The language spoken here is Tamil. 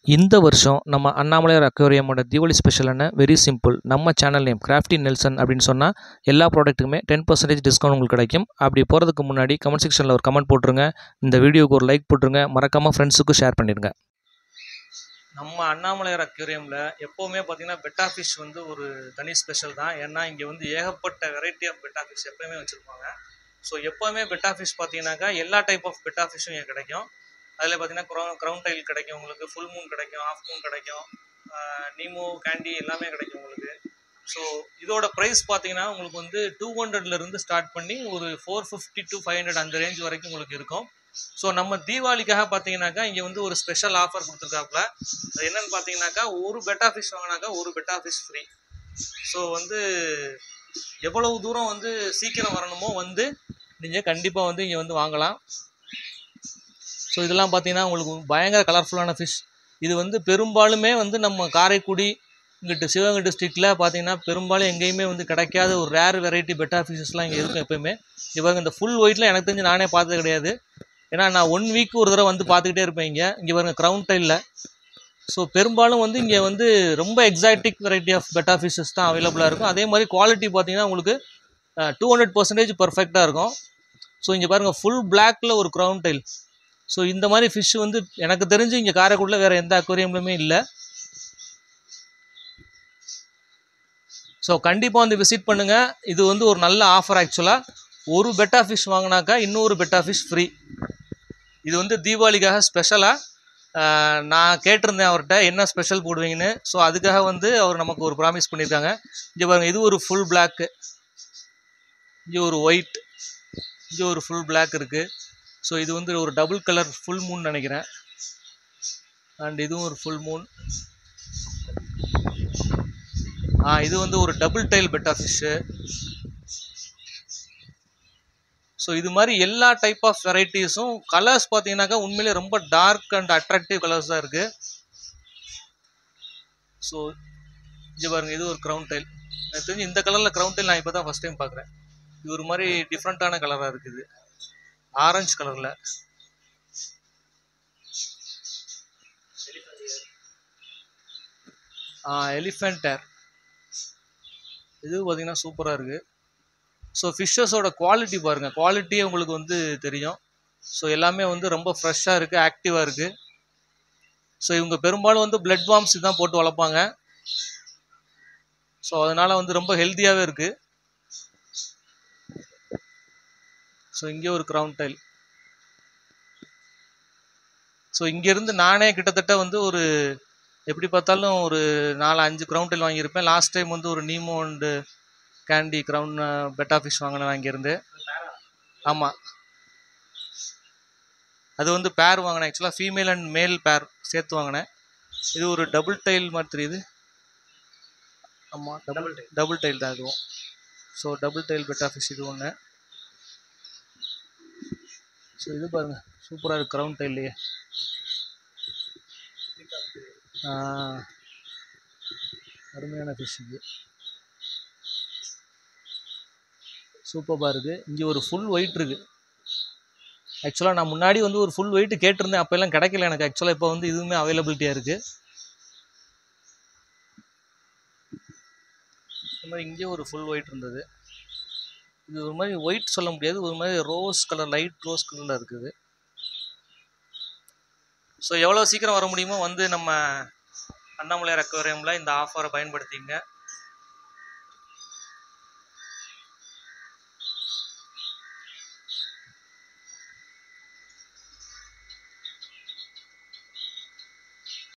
இந்த வருஷம் நம்ம அண்ணாமலையார் அக்வேரியமோட தீபாவளி ஸ்பெஷலான வெரி சிம்பிள் நம்ம சேனல் நேம் கிராஃப்டி நெல்சன் அப்படின்னு சொன்னால் எல்லா ப்ராடக்ட்டுக்குமே டென் பர்சன்டேஜ் டிஸ்கவுண்ட் உங்களுக்கு கிடைக்கும் அப்படி போகிறதுக்கு முன்னாடி கமெண்ட் செக்ஷனில் ஒரு கமெண்ட் போட்டுருங்க இந்த வீடியோக்கு ஒரு லைக் போட்டுருங்க மறக்காமல் ஃப்ரெண்ட்ஸுக்கும் ஷேர் பண்ணிடுங்க நம்ம அண்ணாமலையார் அக்வேரியமில் எப்போவுமே பார்த்தீங்கன்னா பெட்டா ஃபிஷ் வந்து ஒரு தனி ஸ்பெஷல் தான் ஏன்னா இங்கே வந்து ஏகப்பட்ட வெரைட்டி ஆஃப் பெட்டா ஃபிஷ் எப்போயுமே வச்சுருப்பாங்க ஸோ எப்போவுமே பெட்டா ஃபிஷ் பார்த்தீங்கன்னாக்கா எல்லா டைப் ஆஃப் பெட்டா ஃபிஷ்ஷும் இங்கே கிடைக்கும் அதில் பார்த்தீங்கன்னா க்ரௌ க்ரௌண்ட் டைல் கிடைக்கும் உங்களுக்கு ஃபுல் மூன் கிடைக்கும் ஆஃப் மூன் கிடைக்கும் நீமோ கேண்டி எல்லாமே கிடைக்கும் உங்களுக்கு ஸோ இதோட ப்ரைஸ் பார்த்தீங்கன்னா உங்களுக்கு வந்து டூ ஹண்ட்ரட்லேருந்து ஸ்டார்ட் பண்ணி ஒரு four fifty to five hundred அந்த ரேஞ்ச் வரைக்கும் உங்களுக்கு இருக்கும் ஸோ நம்ம தீபாவளிக்காக பார்த்தீங்கன்னாக்கா இங்கே வந்து ஒரு ஸ்பெஷல் ஆஃபர் கொடுத்துருக்காப்புல அது என்னன்னு பார்த்தீங்கன்னாக்கா ஒரு பெட்டா ஃபிஷ் வாங்கினாக்கா ஒரு பெட்டா ஃபிஷ் ஃப்ரீ ஸோ வந்து எவ்வளவு தூரம் வந்து சீக்கிரம் வரணுமோ வந்து நீங்கள் கண்டிப்பாக வந்து இங்கே வந்து வாங்கலாம் ஸோ இதெல்லாம் பார்த்தீங்கன்னா உங்களுக்கு பயங்கர கலர்ஃபுல்லான ஃபிஷ் இது வந்து பெரும்பாலுமே வந்து நம்ம காரைக்குடி இங்கிட்டு சிவகங்கை டிஸ்ட்ரிக்டில் பார்த்தீங்கன்னா பெரும்பாலும் எங்கேயுமே வந்து கிடைக்காத ஒரு ரேர் வெரைட்டி பெட்டா ஃபிஷஸ்லாம் இங்கே இருக்கும் எப்போயுமே இவங்க இந்த ஃபுல் ஒயிட்டில் எனக்கு தெரிஞ்சு நானே பார்த்தது கிடையாது ஏன்னா நான் ஒன் வீக் ஒரு தடவை வந்து பார்த்துக்கிட்டே இருப்பேன் இங்கே இங்கே பாருங்க க்ரௌண்ட் டைலில் ஸோ பெரும்பாலும் வந்து இங்கே வந்து ரொம்ப exotic variety of betta fishes தான் அவைலபிளாக இருக்கும் அதே மாதிரி குவாலிட்டி பார்த்தீங்கன்னா உங்களுக்கு டூ ஹண்ட்ரட் பர்சன்டேஜ் பர்ஃபெக்டாக இருக்கும் ஸோ இங்கே பாருங்கள் ஃபுல் பிளாக்கில் ஒரு க்ரௌண்ட் டைல் ஸோ இந்த மாதிரி ஃபிஷ் வந்து எனக்கு தெரிஞ்சு இங்கே காரைக்குடியில் வேறு எந்த அக்வேரியம்லையுமே இல்லை ஸோ கண்டிப்பாக வந்து விசிட் பண்ணுங்கள் இது வந்து ஒரு நல்ல ஆஃபர் ஆக்சுவலாக ஒரு பெட்டா ஃபிஷ் வாங்கினாக்கா இன்னொரு பெட்டா ஃபிஷ் ஃப்ரீ இது வந்து தீபாவளிக்காக ஸ்பெஷலாக நான் கேட்டிருந்தேன் அவர்கிட்ட என்ன ஸ்பெஷல் போடுவீங்கன்னு ஸோ அதுக்காக வந்து அவர் நமக்கு ஒரு ப்ராமிஸ் பண்ணியிருக்காங்க இங்கே பாருங்கள் இது ஒரு ஃபுல் பிளாக்கு இங்கே ஒரு ஒயிட் இங்கே ஒரு ஃபுல் பிளாக் இருக்குது ஸோ இது வந்து ஒரு டபுள் கலர் ஃபுல் மூன் நினைக்கிறேன் அண்ட் இதுவும் ஒரு ஃபுல் மூன் ஆ இது வந்து ஒரு double tail betta fish so இது மாதிரி எல்லா டைப் ஆஃப் வெரைட்டிஸும் கலர்ஸ் பார்த்தீங்கன்னாக்கா உண்மையிலே ரொம்ப டார்க் அண்ட் அட்ராக்டிவ் கலர்ஸ் தான் இருக்குது ஸோ இது பாருங்க இது ஒரு க்ரௌண்ட் டைல் எனக்கு தெரிஞ்சு இந்த கலரில் க்ரௌண்ட் டைல் நான் இப்போ தான் ஃபஸ்ட் டைம் பார்க்குறேன் இது ஒரு மாதிரி டிஃப்ரெண்ட்டான கலராக இருக்குது ஆரஞ்சு கலரில் எலிஃபென்ட் ஏர் இது பார்த்தீங்கன்னா சூப்பராக இருக்குது ஸோ ஃபிஷ்ஷஸோட குவாலிட்டி பாருங்கள் குவாலிட்டியே உங்களுக்கு வந்து தெரியும் ஸோ எல்லாமே வந்து ரொம்ப ஃப்ரெஷ்ஷாக இருக்குது ஆக்டிவாக இருக்குது ஸோ இவங்க பெரும்பாலும் வந்து பிளட் வார்ம்ஸ் தான் போட்டு வளர்ப்பாங்க ஸோ அதனால் வந்து ரொம்ப ஹெல்த்தியாகவே இருக்குது ஸோ இங்கே ஒரு க்ரௌண்ட் டைல் ஸோ இங்கேருந்து நானே கிட்டத்தட்ட வந்து ஒரு எப்படி பார்த்தாலும் ஒரு நாலு அஞ்சு க்ரௌண்ட் டைல் வாங்கியிருப்பேன் லாஸ்ட் டைம் வந்து ஒரு Nemo and candy crown betta fish வாங்கினேன் அங்கேருந்து ஆமாம் அது வந்து பேர் வாங்கினேன் ஆக்சுவலாக ஃபீமேல் அண்ட் மேல் பேர் சேர்த்து வாங்கினேன் இது ஒரு டபுள் டைல் மாதிரி தெரியுது ஆமாம் டபுள் டபுள் டைல் தான் இதுவும் so double tail betta fish இது ஒன்று ஸோ இது பாருங்க சூப்பராக இருக்குது க்ரௌண்ட் டைல்லையே அருமையான ஃபிஷ் இது சூப்பராக இருக்குது இங்கே ஒரு ஃபுல் ஒயிட் இருக்குது ஆக்சுவலாக நான் முன்னாடி வந்து ஒரு ஃபுல் ஒயிட் கேட்டிருந்தேன் அப்போல்லாம் கிடைக்கல எனக்கு ஆக்சுவலாக இப்போ வந்து இதுவுமே அவைலபிலிட்டியாக இருக்குது இந்த மாதிரி இங்கே ஒரு ஃபுல் ஒயிட் இருந்தது இது ஒரு மாதிரி ஒயிட் சொல்ல முடியாது ஒரு மாதிரி ரோஸ் கலர் லைட் ரோஸ் கலரில் இருக்குது ஸோ எவ்வளோ சீக்கிரம் வர முடியுமோ வந்து நம்ம அண்ணாமலையார் அக்வேரியமில் இந்த ஆஃபரை பயன்படுத்திங்க